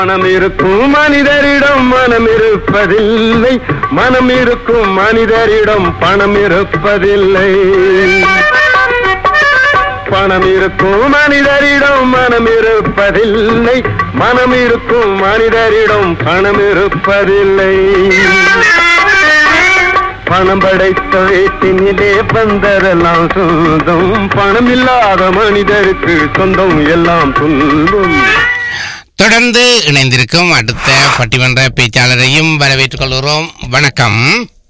மனம் இருக்கும் மனிதரிடம் மனம் இருப்பதில்லை மனம் இருக்கும் மனிதரிடம் பணம் இருப்பதில்லை பணம் இருக்கும் மனிதரிடம் மனம் இருப்பதில்லை மனம் இருக்கும் மனிதரிடம் பணம் இருப்பதில்லை பணம் படைத்த வீட்டினிலே வந்ததெல்லாம் சொந்தம் பணம் இல்லாத மனிதருக்கு சொந்தம் எல்லாம் துன்பம் தொடர்ந்து இணைந்திருக்கும் அடுத்த பட்டிமன்ற பேச்சாளரையும் வரவேற்றுக் கொள்கிறோம் வணக்கம்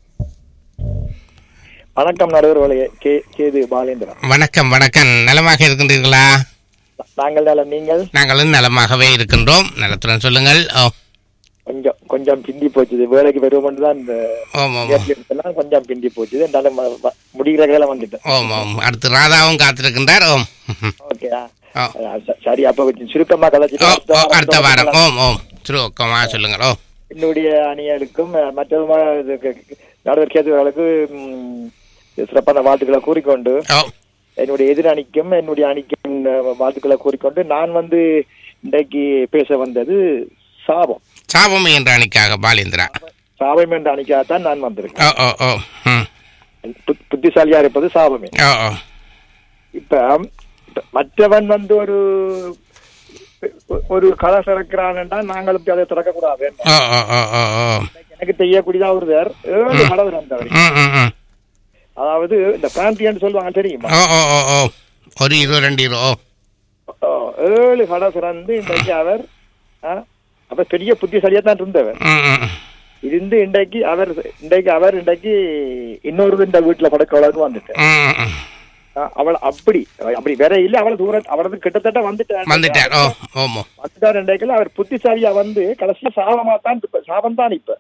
வணக்கம் நடுவர் கே கேது பாலேந்திரன் வணக்கம் வணக்கம் நலமாக இருக்கின்றீர்களா நாங்கள் நலம் நீங்கள் நாங்களும் நலமாகவே இருக்கின்றோம் நலத்துடன் சொல்லுங்கள் ஓ கொஞ்சம் கொஞ்சம் பிந்தி போச்சுது வேலைக்கு வருவோம்னு தான் இந்த ஓம் ஓம் எல்லாம் கொஞ்சம் பிந்தி போச்சுது இருந்தாலும் ம- ம- முடிகிற கையில வந்துட்டேன் ஓம் ஓம் அடுத்து ராதாவும் காத்திருக்கின்றார் ஓம் ஓகே ஓ சரி அப்ப கொஞ்சம் சுருக்கமா ஓ கதைச்சிட்டு ஓ அடுத்த வாரம் ஓம் ஓம் சுருக்கமாக சொல்லுங்கள் ஓ என்னுடைய அணியலுக்கும் அஹ், மற்றதுமா இதுக்கு நடுவர் கேதுவர்களுக்கு ம், சிறப்பான வாழ்த்துக்களை கூறிக்கொண்டு ஓ என்னுடைய எதிர் அணிக்கும் என்னுடைய அணிக்கும் அஹ், வாழ்த்துக்களை கூறிக்கொண்டு நான் வந்து இன்றைக்கு பேச வந்தது சாபம் சாபம் என்ற அணிக்காக பாலேந்திரா சாபம் என்ற அணிக்காகத்தான் நான் வந்திருக்கேன் ஓ ஓ ஓ ம் புத்- புத்திசாலியா இருப்பது சாபமே ஓ ஓ இப்ப இப்ப மற்றவன் வந்து ஒரு ஒரு கதை திறக்கிறான்டா நாங்களும் போய் அதை திறக்க கூடாது ஓ ஓ ஓ ஓ ஓ எனக்கு தெரியக்கூடியதா ஒருவர் ஏழு கதை திறந்தவர் ம் ம் ம் அதாவது இந்த பிராந்தியன்னு சொல்லுவாங்க தெரியுமா ஓ ஓ ஓ ஓ ஒரு இருபது ரெண்டு இருபது ஓ ஓ, ஏழு கடை திறந்து இன்றைக்கு அவர் ஆ, அப்ப பெரிய புத்திசாலியா தான் இருந்தவர் ம் ம் ம். இருந்து இன்றைக்கு அவர் இன்றைக்கு அவர் இன்றைக்கு இன்னொரு இந்த வீட்டுல படுக்க அளவுக்கு வந்துட்டார் ம் ம் ஆ, அவள் அப்படி அப்படி வேற இல்ல அவள் தூரம் அவளது கிட்டத்தட்ட வந்துட்டார் வந்துட்டார் ஓ ஓமோ வந்துட்டார் இன்றைக்கு அவர் புத்திசாலியா வந்து கடைசியா சாபமா தான் இப்ப சாபம் தான் இப்ப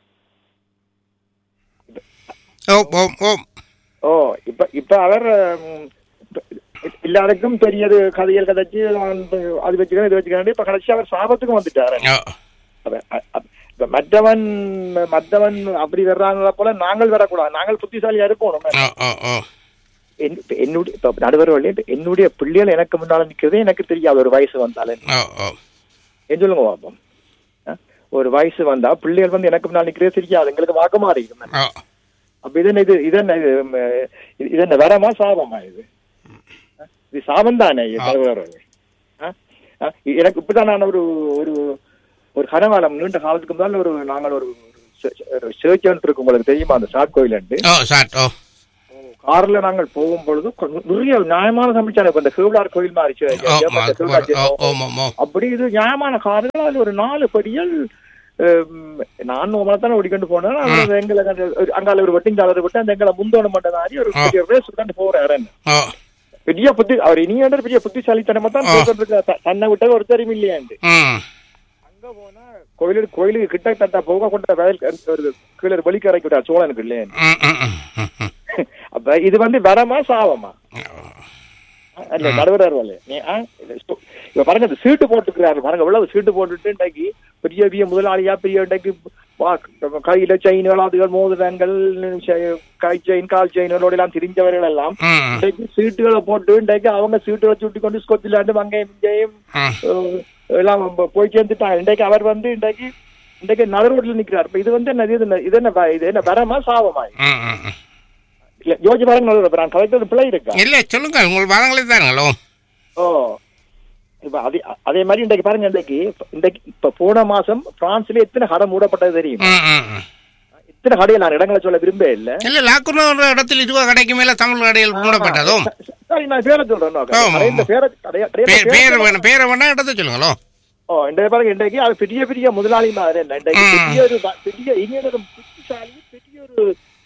ஓ ஓம் ஓம் ஓ இப்ப இப்ப அவர் ம், இப்ப எல்லாருக்கும் பெரியது கதைகள் கதைச்சு வந்து அது வச்சுக்கணும் இது வச்சுக்கணும் இப்ப கடைசி அவர் சாபத்துக்கும் வந்துட்டாரு ஓ அவ- அ- அ- இப்ப மற்றவன் மற்றவன் அப்படி வர்றாங்களா போல நாங்கள் வரக்கூடாது நாங்கள் புத்திசாலியா இருப்போம் நம்ம. ஓ ஓ ஓ என்- இப்ப என்னுடைய இப்ப நடுவர் வழி என்னுடைய பிள்ளைகள் எனக்கு முன்னால நிக்கிறதே எனக்கு தெரியாது ஒரு வயசு வந்தாலும் ஓ ஓ ஏன் சொல்லுங்க பாப்போம் ஆ? ஒரு வயசு வந்தா பிள்ளைகள் வந்து எனக்கு முன்னால நிக்கிறதே தெரியாது எங்களுக்கு வாக்க மாறி ஓ அப்ப இது என்ன இது இது என்ன இது ம், இது இது என்ன வரமா சாபமா இது ஆ? இது சாபம் தானே இது நடுவர் வழி. ஆ? ஆ? எனக்கு இப்பதான் நான் ஒரு ஒரு ஒரு கனகாலம் நீண்ட காலத்துக்கு முன்னால் ஒரு நாங்கள் ஒரு சேர்ச் இருக்கு உங்களுக்கு தெரியுமா அந்த சாட் கோயில் ஓ சாட் ஓ கார்ல நாங்கள் போகும் பொழுது கொஞ்சம் நிறைய நியாயமான சமைச்சாங்க இப்ப இந்த சிவலார் கோயில் மாதிரி சே- ஓ ஏற்பட்ட சிவலார் ஓ ஜெயம். ஓம் ஓம் ஓ அப்படி இது நியாயமான கார்கள் அதுல ஒரு நாலு படிகள் ஹம், நான் நோமலா தானே ஓடிக்கொண்டு போனேன் அவர் எங்களை கண்டு- ஒரு- அங்கால ஒரு வெட்டிங் டாலர் விட்டு அந்த எங்களை முந்தோண மாட்டேன் ஒரு ஆ. பெரிய ரேஸ் விட்டு போறாரு ஓ பெரிய புத்தி அவர் இனி வேண்ட பெரிய புத்திசாலித்தனமா தான் ஆ. பேசிட்டு இருக்கார். த- தன்னை விட்ட ஒரு தெரியும் இல்லையாண்டு ம் அங்க போனா கோயிலுக்கு கோயிலுக்கு கிட்ட தட்டா போக கொண்ட வயல் ஒரு கீழே ஒரு வெளிக்கரைக்கு விட்டார் சோழனுக்கு இல்லையா ம் ம் ம் ம் ம் அப்ப இது வந்து வரமா சாவமா இல்ல நடுவரார் வரல நீ ஆ, இது ஸ்டோ- இப்ப பாருங்க இந்த சீட்டு போட்டுக்கிறாரு பாருங்க எவ்வளவு சீட்டு போட்டுட்டு இன்றைக்கு பெரிய பெரிய முதலாளியா பெரிய இன்றைக்கு வா- கையில செயின்கள் அதுகள் மோதிரங்கள் செ- கை செயின் கால் செயின்களோட எல்லாம் திரிஞ்சவர்கள் எல்லாம் ம் இன்றைக்கு சீட்டுகளை போட்டு இன்றைக்கு அவங்க சீட்டுகளை சுட்டி கொண்டு ஸ்கொட்லாண்டு அங்கேயும் இங்கேயும் ம் அஹ், எல்லாம் ப- போய் சேர்ந்துட்டாங்க இன்றைக்கு அவர் வந்து இன்றைக்கு இன்றைக்கு நடுரோட்டில் நிக்கிறார் இப்ப இது வந்து என்ன இது என்ன இது என்ன வ- இது என்ன வரமா சாவமா ம் ம் ம் இல்ல யோசிச்சு பாருங்க நடுவர் நான் கலைக்கிறது பிள்ளை இருக்கா இல்லை சொல்லுங்கள் உங்கள் வாதங்களை தாருங்களோ ஓ இப்ப அதே அதே மாதிரி இன்றைக்கு பாருங்க இன்றைக்கு இன்றைக்கு இப்ப போன மாசம் பிரான்ஸ்ல எத்தனை கடை மூடப்பட்டது தெரியும் ம் ம் ம் எத்தனை கடையை நான் இடங்களை சொல்ல விரும்ப இல்ல இல்லை லாக்குனூர் இடத்தில் இருபது கடைக்கு மேல தமிழ் கடையில் மூடப்பட்டதோ சரி நான் பேரை சொல்றேன் நோக்கம். ஆமா. கடையின் பேரை கடைய- கடையின் பேர் பேரை பேர் வேணும் பேரை வேணா இடத்த சொல்லுங்களோ ஓ இன்றைய பாருங்க இன்றைக்கு அது பெரிய பெரிய முதலாளி மாதிரி என்ன இன்றைக்கு ம். பெரிய ஒரு ப- பெரிய இனியன் ஒரு புத்திசாலி பெரிய ஒரு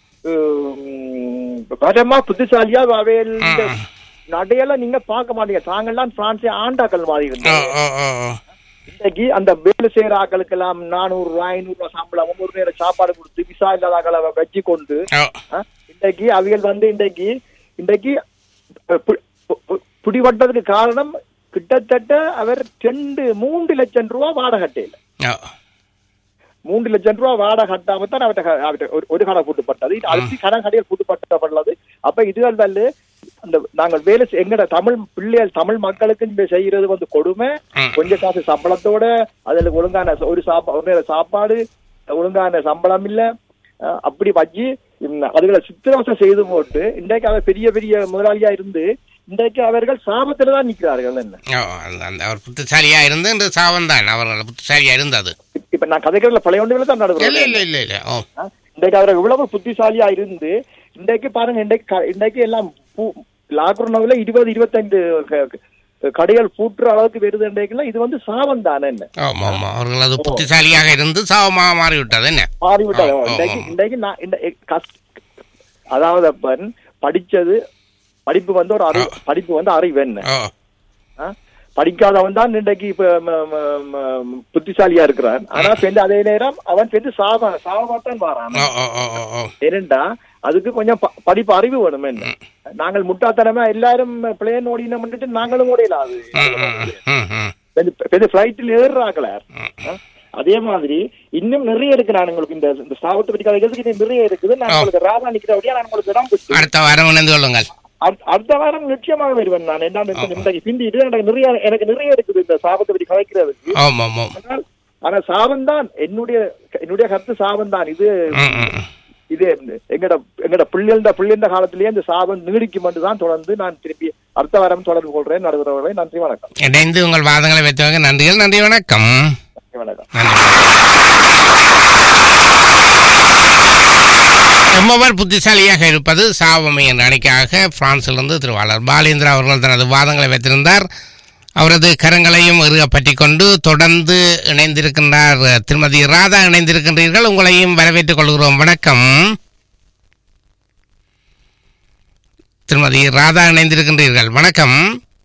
உம், பரமா புத்திசாலியா அவையில் இந்த ம். நடையெல்லாம் நீங்க பார்க்க மாட்டீங்க தாங்கெல்லாம் பிரான்ஸே ஆண்டாக்கள் மாதிரி ஓ இருந்தோம் ஓ ஓ ஓ இன்னைக்கு அந்த வேலை செய்யற ஆக்களுக்கெல்லாம் நானூறு ரூபாய் ஐநூறு ரூபாய் சம்பளம் ஒரு நேரம் சாப்பாடு கொடுத்து விசா இல்லாத ஆக்களை வச்சு கொண்டு ஓ ஆ, இன்றைக்கு அவைகள் வந்து இன்றைக்கு இன்றைக்கு அஹ், பு- பு- பு- பிடிபட்டதுக்கு காரணம் கிட்டத்தட்ட அவர் ரெண்டு மூன்று லட்சம் ரூபாய் வாடகை கட்டையில ஓ மூன்று லட்சம் ரூபாய் வாடகை கட்டாம தான் அவர்கிட்ட க- அவர்கிட்ட ஒரு- ஒரு கடை பூட்டுப்பட்டது இது அடுத்து கடன் கடையில் பூட்டுப்பட்டப்படலது அப்ப இதுகள் வந்து அந்த நாங்கள் வேலை செய்- எங்கட தமிழ் பிள்ளைகள் தமிழ் மக்களுக்கு இந்த செய்யறது வந்து கொடுமை ம். கொஞ்ச காசு சம்பளத்தோட அதுல ஒழுங்கான ச- ஒரு சாப்பா ஒரு நேர சாப்பாடு ஒழுங்கான சம்பளம் இல்ல அஹ் அப்படி வச்சு இந்த அதுகளை சித்திரவசம் செய்து போட்டு இன்றைக்கு அவர் பெரிய பெரிய முதலாளியா இருந்து இன்றைக்கு அவர்கள் சாபத்துல தான் நிக்கிறார்கள் என்ன ஓ, அந்த அந்த அவர் புத்திசாலியா இருந்து இந்த சாவம் தான் அவர்கள் புத்திசாலியா இருந்தது இப்ப- இப்ப நான் கதைக்கிறதுல பழைய ஒன்றுகளை தான் இல்ல நடுவுறேன் இல்ல இல்ல இல்ல ஓ ஆ, இன்றைக்கு அவர் இவ்வளவு புத்திசாலியா இருந்து இன்றைக்கு பாருங்க இன்றைக்கு க- இன்றைக்கு எல்லாம் லாக்டவுன்ல இருபது இருபத்தைந்து க- க- கடைகள் பூட்டுற அளவுக்கு வருது இன்றைக்குலாம் இது வந்து சாபம் தானே என்ன ஆமா ஆமா அவர்கள் அது புத்திசாலியாக இருந்து சாவமாக மாறிவிட்டது என்ன மாறிவிட்டாங்க ஆ, ஆ, இன்றைக்கு ஆ. இன்றைக்கு நான் இந்த எ- கஷ்ட- அதாவது அப்பன் படிச்சது படிப்பு வந்து ஒரு அறிவு படிப்பு வந்து அறிவு என்ன ஓ ஆ? படிக்காதவன் தான் இன்றைக்கு இப்ப ம- ம- ம- புத்திசாலியா இருக்கிறான் ஆனா பெண் அதே நேரம் அவன் பெண்ணு சாப சாபமாத்தான் வாரான் ஓ ஓ ஓ ஓ ஓ ஏனென்றா அதுக்கு கொஞ்சம் ப- படிப்பு அறிவு வேணும் என்ன நாங்கள் முட்டாத்தனமா எல்லாரும் பிளேன் ஓடின பண்ணிட்டு நாங்களும் ஓடையில அது ம், ம், ம், ம். பெரிய பிளைட்டில் ஏறுறாங்களே அதே மாதிரி இன்னும் நிறைய இருக்கு நான் உங்களுக்கு இந்த இந்த சாபத்தை பற்றி கதைக்கிறதுக்கு இன்னும் நிறைய இருக்குது நான் ஆ. உங்களுக்கு ராதா நிக்கிறபடியா நான் உங்களுக்கு இடம் கொடுத்து அடுத்த வாரம் இணைந்து கொள்ளுங்கள் அடுத்த- அடுத்த வாரம் நிச்சயமாக வருவேன் நான் என்ன இன்றைக்கு பிந்திட்டு எனக்கு நிறைய எனக்கு நிறைய இருக்குது இந்த சாபத்தை பற்றி கதைக்கிறதுக்கு ஆமாம் ஆமாம் ஆனால் ஆனா சாபம் தான் என்னுடைய என்னுடைய கருத்து சாபம் தான் இது ம், ம், ம். இது எங்கட எங்கட பிள்ளைந்த பிள்ளைந்த காலத்திலேயே இந்த சாபம் நீடிக்கும் என்று தான் தொடர்ந்து நான் திருப்பி அடுத்த வாரம் தொடர்பு கொள்றேன் நடுவர்களை நன்றி வணக்கம் இணைந்து உங்கள் வாதங்களை வைத்தவங்க நன்றிகள் நன்றி வணக்கம் நன்றி வணக்கம் நன்றி ரொம்பவர் புத்திசாலியாக இருப்பது சாவமை என்ற அணிக்காக பிரான்சிலிருந்து திருவாளர் பாலேந்திரா அவர்கள் தனது வாதங்களை வைத்திருந்தார் அவரது கரங்களையும் இறுக பற்றிக் கொண்டு தொடர்ந்து இணைந்திருக்கின்றார் திருமதி ராதா இணைந்திருக்கின்றீர்கள் உங்களையும் வரவேற்றுக் கொள்கிறோம் வணக்கம் திருமதி ராதா இணைந்திருக்கின்றீர்கள் வணக்கம்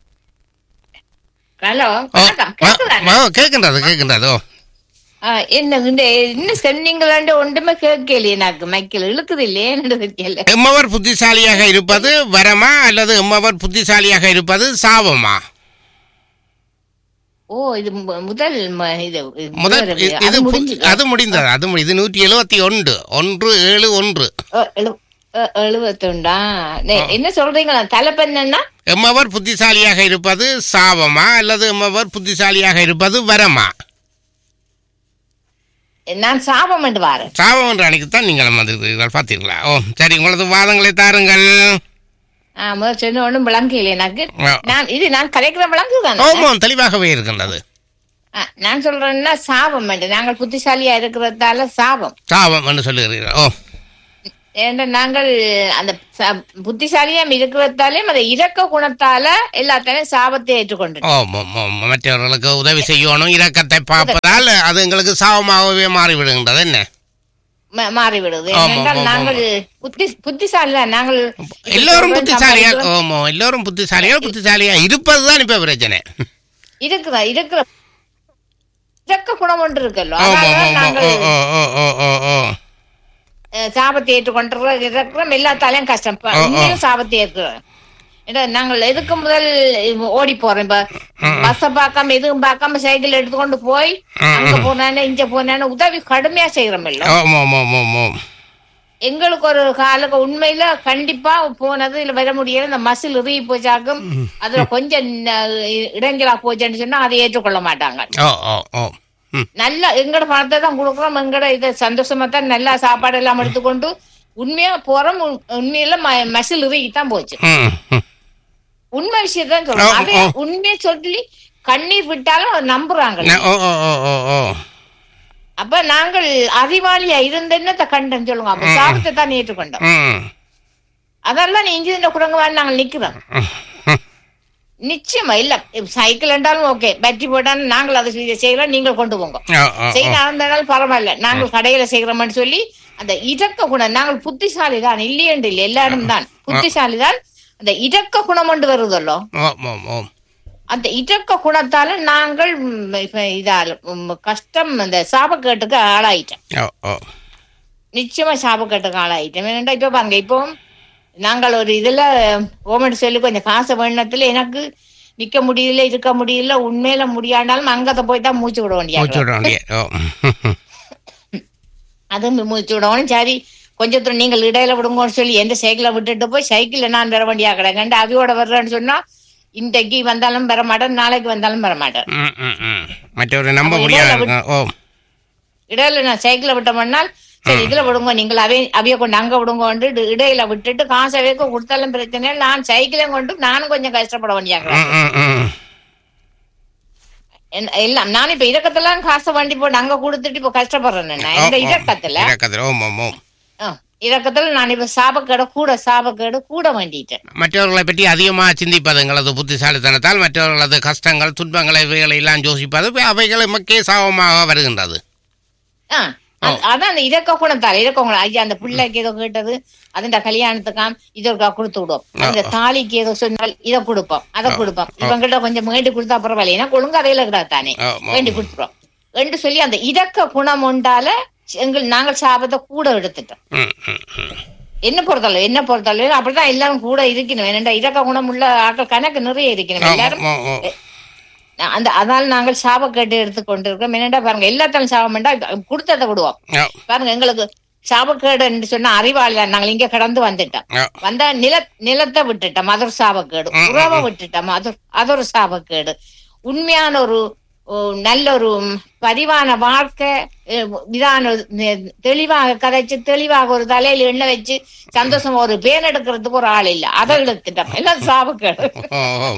ஹலோ ஓ, வணக்கம் ஓ, கேக்குதானே? ஓ, கேட்கின்றது கேட்கின்றது ஓ ஆ, என்ன இந்த என்ன சொன்னீங்களாண்டு ஒன்றுமே கேட்கலையே எனக்கு மைக்கில் இழுக்குது இல்லையே தெரியல எம்மவர் புத்திசாலியாக இருப்பது வரமா அல்லது எம்மவர் புத்திசாலியாக இருப்பது சாபமா ஓ இது மு- முதல் ம- இது முதல் இது இ- அது இது பு- முடிஞ்சுதா? அது முடிந்தது அது முடி- இது நூற்றி எழுபத்தி ஒன்று ஒன்று ஏழு ஒன்று ஓ, எழு- ஓ, எழுபத்தொண்டா நே- என்ன சொல்றீங்களா தலைப்பெண்ணா எம்மவர் புத்திசாலியாக இருப்பது சாபமா அல்லது எம்மவர் புத்திசாலியாக இருப்பது வரமா நான் சாபம் என்று வாரேன் சாபம் என்ற அன்னைக்குத்தான் நீங்கள் வந்திருக்கிறீர்கள் பார்த்தீர்களா ஓ சரி உங்களது வாதங்களை தாருங்கள் ஆ, முதல் சொன்ன ஒன்றும் விளங்கல எனக்கு ஆ. நான் இது நான் கலைக்கிற விளங்கு தானே ஓமம் தெளிவாகவே இருக்கின்றது ஆ, நான் சொல்றேன்னா சாபம் என்று நாங்கள் புத்திசாலியா இருக்கிறதால சாபம் சாபம் என்று சொல்லுகிறீர்கள் ஓ ஏன்னா நாங்கள் அந்த ச- புத்திசாலியா இருக்கிறதாலே அந்த இரக்க குணத்தால எல்லாத்தையும் சாபத்தை ஏற்றுக்கொண்டு ஆமாம் ஆமாம் மற்றவர்களுக்கு உதவி செய்யணும் இரக்கத்தை பார்ப்பதால் அது எங்களுக்கு சாபமாகவே மாறிவிடுகின்றது என்ன மாறிவிடுது ஆமா, ஏனென்றால் ஆமா, நாங்கள் புத்தி புத்திசாலி தான் நாங்கள் எல்லோரும் புத்திசாலிகள் சம்பாதிக்கிறோம். ஆமா எல்லோரும் புத்திசாலிகள் புத்திசாலியா இருப்பதுதான் இப்ப பிரச்சனை இருக்குதா இருக்கிற இரக்க குணம் ஒன்று இருக்குல்ல ஆமா அதனால ஆமா நாங்கள் ஓ ஓ ஓ ஓ ஓ அஹ், சாபத்தை ஏற்றுக்கொண்டு இருக்கிறோம் எல்லாத்தாலையும் கஷ்டம் இப்ப ஓ, ஓ. உண்மையும் சாபத்தை ஏற்கிறோம் ஏன்னா, நாங்கள் எதுக்கு முதல் ஓடி போறோம் இப்ப பஸ்ஸ பார்க்காம எதுவும் பார்க்காம சைக்கிள் எடுத்துக்கொண்டு போய் ம், அங்க ம். போனானே இங்க போனானே உதவி கடுமையா செய்யறோம் இல்ல ஆமா ஆமா ஆமா ஆமா எங்களுக்கு ஒரு காலுக்கு உண்மையில கண்டிப்பா போனது இல்ல வர முடியல இந்த மசில் இறுகி போச்சாக்கும் அதுல கொஞ்சம் ந- இடைஞ்சலா போச்சுன்னு சொன்னா அதை ஏற்றுக்கொள்ள மாட்டாங்க ஓ ஓ ஓ ம் நல்ல எங்கட பணத்தை தான் கொடுக்குறோம் எங்கட இதை சந்தோஷமா தான் நல்லா சாப்பாடு எல்லாம் எடுத்துக்கொண்டு உண்மையா போறோம் உண்- உண்மையில ம- மசில் இறுகி தான் போச்சு ம் ம். உண்மை விஷயத்தான் சொல்றோம் ஆ, அதே ஆ. உண்மையை சொல்லி கண்ணீர் விட்டாலும் அதை நம்புறாங்க ந- ஓ ஓ ஓ ஓ ஓ அப்ப நாங்கள் அறிவாளியா இருந்த என்னத்தை கண்டோம் சொல்லுங்க அப்ப சாபத்தை தான் ஏற்றுக்கொண்டோம் ம் அதெல்லாம் நீ இஞ்சி இந்த குரங்குவான்னு நாங்கள் நிக்கிறோம் ம், ம். நிச்சயமா இல்ல சைக்கிள் என்றாலும் ஓகே பேட்டரி போட்டாலும் நாங்கள் அதை செய்ய- செய்யறோம் நீங்கள் கொண்டு போங்க ஓ ஓ ஓ செய்ய இருந்தாலும் பரவாயில்ல நாங்கள் கடையில செய்கிறோம்னு சொல்லி அந்த இரக்க குணம் நாங்கள் புத்திசாலி தான் இல்லையென்று இல்லை எல்லாரும் தான் புத்திசாலி தான் அந்த இரக்க குணம் கொண்டு வருதல்லோ ஓ ஓ ஓ அந்த இரக்க குணத்தால நாங்கள் ம், இப்ப இதால ம், கஷ்டம் அந்த சாபக்கேட்டுக்கு ஆளாயிட்டோம் ஓ ஓ நிச்சயமா சாபக்கேட்டுக்கு ஆளாயிட்டோம் ஏன்னா இப்ப பாருங்க இப்போ நாங்கள் ஒரு இதுல ஓமெண்ட் சொல்லி கொஞ்சம் காசு வேணத்துல எனக்கு நிக்க முடியல இருக்க முடியல உண்மையில முடியாண்டாலும் அங்கத போய் தான் மூச்சு விட மூச்சு வேண்டிய விட வேண்டிய ஓ ம், ம். அதுவும் மூச்சு விடணும் சரி கொஞ்சம் தூரம் நீங்கள் இடையில விடுங்கன்னு சொல்லி எந்த சைக்கிளை விட்டுட்டு போய் சைக்கிள்ல நான் வர வேண்டியா கிடக்கண்டு அவியோட வர்றேன்னு சொன்னா இன்றைக்கு வந்தாலும் வர மாட்டேன் நாளைக்கு வந்தாலும் வர மாட்டேன் ம், ம், ம். மற்றவரை நம்ப அப்ப முடியாது இடையில இருக்கும். ஓ இடையில நான் சைக்கிளை விட்டோம்னால் சரி இதுல விடுங்க நீங்கள் அவை அவைய கொண்டு அங்க விடுங்க இடையில விட்டுட்டு காசை வைக்க கொடுத்தாலும் பிரச்சனை இல்லை. நான் சைக்கிளையும் கொண்டு நானும் கொஞ்சம் கஷ்டப்பட வேண்டியா கிடக்கு. ம், ம், ம். என்ன- எல்லாம் நான் இப்ப இறக்கத்துல காசை வண்டி போட்டு அங்க கொடுத்துட்டு இப்ப கஷ்டப்படுறேன் நான் இந்த ஓ, ஓ. இறக்கத்துல இறக்கத்துல ஓம் ஓம் ஓம் ஆ, இறக்கத்துல நான் இப்ப சாபக்கேடு கூட சாபக்கேடு கூட வேண்டிட்டேன் மற்றவர்களை பற்றி அதிகமாக சிந்திப்பது எங்களது புத்திசாலித்தனத்தால் மற்றவர்களது கஷ்டங்கள் துன்பங்களை இவைகளை எல்லாம் யோசிப்பது அவைகள் மக்கே சாபமாக வருகின்றது ஆ, அந்த- அதான் அந்த இறக்க குணத்தால் இறக்க குணம் ஐயா அந்த பிள்ளைக்கு ஏதோ கேட்டது அதுண்ட கல்யாணத்துக்காம் இதற்கா கொடுத்து விடுவோம் அந்த தாலிக்கு ஏதோ சொன்னால் இதை கொடுப்போம் அதை கொடுப்போம் இவங்கிட்ட கொஞ்சம் வேண்டி கொடுத்தா பரவாயில்ல ஏன்னா கொழுங்கதையில கிடையாது தானே ஆ, ஆ. வேண்டி கொடுத்துருவோம் என்று சொல்லி அந்த இறக்க குணம் உண்டால எங்கள் நாங்கள் சாபத்தை கூட எடுத்துட்டோம் ம், ம், ம். என்ன பொறுத்தளவு என்ன பொறுத்தளவு அப்படிதான் எல்லாரும் கூட இருக்கணும் ஏனென்றா இறக்க குணம் உள்ள ஆட்கள் கணக்கு நிறைய இருக்கணும் எல்லாரும் ஓ, ஓ, ஓ. அந்த அதனால நாங்கள் சாபக்கேட்டு எடுத்துக்கொண்டிருக்கோம் என்னடா பாருங்க எல்லாத்தாலும் சாபம் வேண்டா கொடுத்ததை விடுவோம் ஓ, பாருங்க எங்களுக்கு சாபக்கேடு என்று சொன்னா அறிவாளி நாங்கள் இங்க கடந்து வந்துட்டோம் ஓ. வந்தா நில நிலத்தை விட்டுட்டோம் அது ஒரு சாபக்கேடு ம், உறவை விட்டுட்டோம் அது அது ஒரு சாபக்கேடு உண்மையான ஒரு ஓ, நல்ல ஒரு ம், பதிவான வாழ்க்கை அஹ், இதான ஒரு, நெ- தெளிவாக கதைச்சு தெளிவாக ஒரு தலையில எண்ணெய் வச்சு சந்தோஷம் ஒரு பேன் எடுக்கிறதுக்கு ஒரு ஆள் இல்ல அதை எடுத்துட்டோம் எல்லாம் சாபக்கேடு ஓ, ஓ.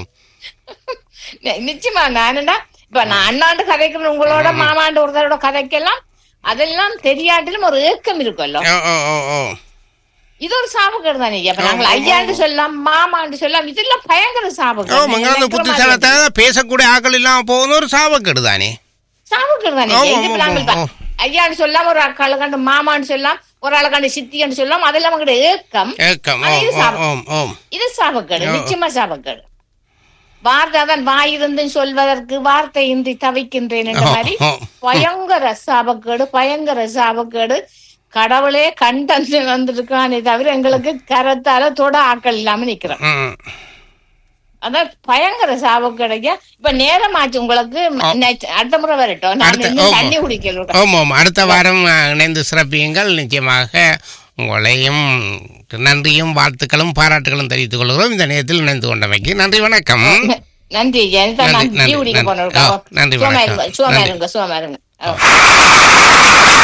நி- நிச்சயமா நானுடா இப்ப நான் அண்ணாண்டு கதைக்கிற உங்களோட மாமாண்டு ஒருத்தரோட கதைக்கெல்லாம் அதெல்லாம் தெரியாட்டிலும் ஒரு ஏக்கம் இருக்கும்ல ஓ, ஓ, ஓ, ஓ. இது ஒரு சாபக்கேடு தானே அப்ப நாங்கள் ஐயாண்டு சொல்லலாம் மாமாண்டு சொல்லலாம் இதெல்லாம் பயங்கர ஓ சாபக்கேடு மங்காத நீங்க புத்திசாலத்தை பேசக்கூடிய ஆக்கள் இல்லாம போகுது ஒரு சாபக்கேடு தானே சாபக்கேடு தானே ஆமா, இது இப்ப ஆமா, நாங்கள் ஆமா. ப- ஐயாண்டு சொல்லாம ஒரு அக்காளை கண்டு மாமான்னு சொல்லலாம் ஒரு ஆளை கண்டு சித்தின்னு சொல்லலாம் அதெல்லாம் அவங்களோட ஏக்கம் ஏக்கம் அது ஓம் இது ஓம் சாபம். ஓம் ஓம் இது சாபக்கேடு ஆ. நிச்சயமா சாபக்கேடு வார்த்தை தான் வாயிருந்து சொல்வதற்கு வார்த்தை இன்றி தவிக்கின்றேன் என்ற ஆ, மாதிரி ஆ. பயங்கர சாபக்கேடு பயங்கர சாபக்கேடு கடவுளே கண்டந்து வந்திருக்கானே தவிர எங்களுக்கு கரத்தால தொட ஆக்கள் இல்லாம நிக்கிறோம் ம். அதான் பயங்கர சாபக்கேடுங்க இப்ப நேரம் ஆச்சு உங்களுக்கு நெக்ஸ்ட் அடுத்த முறை வரட்டும் நான் அடுத்த- இன்னும் ஆமா. தண்ணி குடிக்கல ஓம் ஓம் அடுத்த வாரம் அஹ், இணைந்து சிறப்பியுங்கள் நிச்சயமாக உங்களையும் நன்றியும் வாழ்த்துக்களும் பாராட்டுகளும் தெரிவித்துக் கொள்கிறோம் இந்த நேரத்தில் இணைந்து கொண்டமைக்கு நன்றி வணக்கம் நன்றி ஜெயந்தா நன்றி, நான் டீ நன்றி, குடிக்க நன்றி. போனோம் ஆ, நன்றி, சும்மா வணக்கம். இருங்க சும்மா நன்றி. இருங்க சும்மா இருங்க ஆ.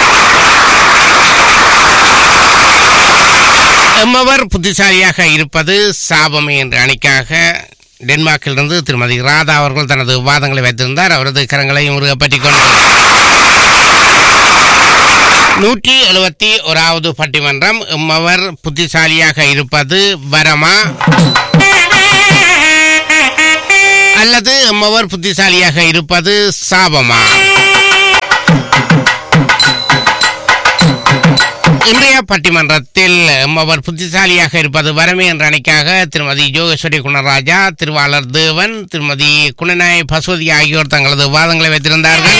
எம்மவர் புத்திசாலியாக இருப்பது சாபமே என்ற அணிக்காக டென்மார்க்கிலிருந்து திருமதி ராதா அவர்கள் தனது வாதங்களை வைத்திருந்தார் அவரது கரங்களையும் உருகப்பற்றிக் கொண்டு நூற்றி எழுபத்தி ஓராவது பட்டிமன்றம் எம்மவர் புத்திசாலியாக இருப்பது வரமா அல்லது எம்மவர் புத்திசாலியாக இருப்பது சாபமா இன்றைய பட்டிமன்றத்தில் அவர் புத்திசாலியாக இருப்பது வரமே என்ற அணிக்காக திருமதி ஜோகேஸ்வரி குணராஜா திருவாளர் தேவன் திருமதி குணநாய் பசுவதி ஆகியோர் தங்களது வாதங்களை வைத்திருந்தார்கள்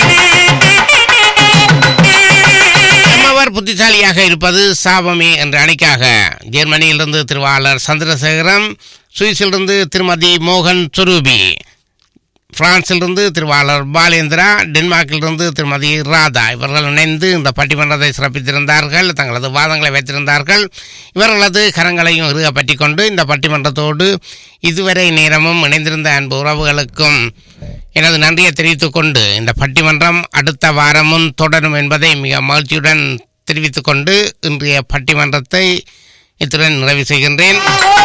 நம்மவர் புத்திசாலியாக இருப்பது சாபமே என்ற அணிக்காக ஜெர்மனியிலிருந்து திருவாளர் சந்திரசேகரம் சுவிஸிலிருந்து திருமதி மோகன் சுரூபி பிரான்சிலிருந்து திருவாளர் பாலேந்திரா டென்மார்க்கிலிருந்து திருமதி ராதா இவர்கள் இணைந்து இந்த பட்டிமன்றத்தை சிறப்பித்திருந்தார்கள் தங்களது வாதங்களை வைத்திருந்தார்கள் இவர்களது கரங்களையும் இறுக பற்றி கொண்டு இந்த பட்டிமன்றத்தோடு இதுவரை நேரமும் இணைந்திருந்த அன்பு உறவுகளுக்கும் எனது நன்றியை தெரிவித்துக் கொண்டு இந்த பட்டிமன்றம் அடுத்த வாரமும் தொடரும் என்பதை மிக மகிழ்ச்சியுடன் தெரிவித்துக் கொண்டு இன்றைய பட்டிமன்றத்தை இத்துடன் நிறைவு செய்கின்றேன்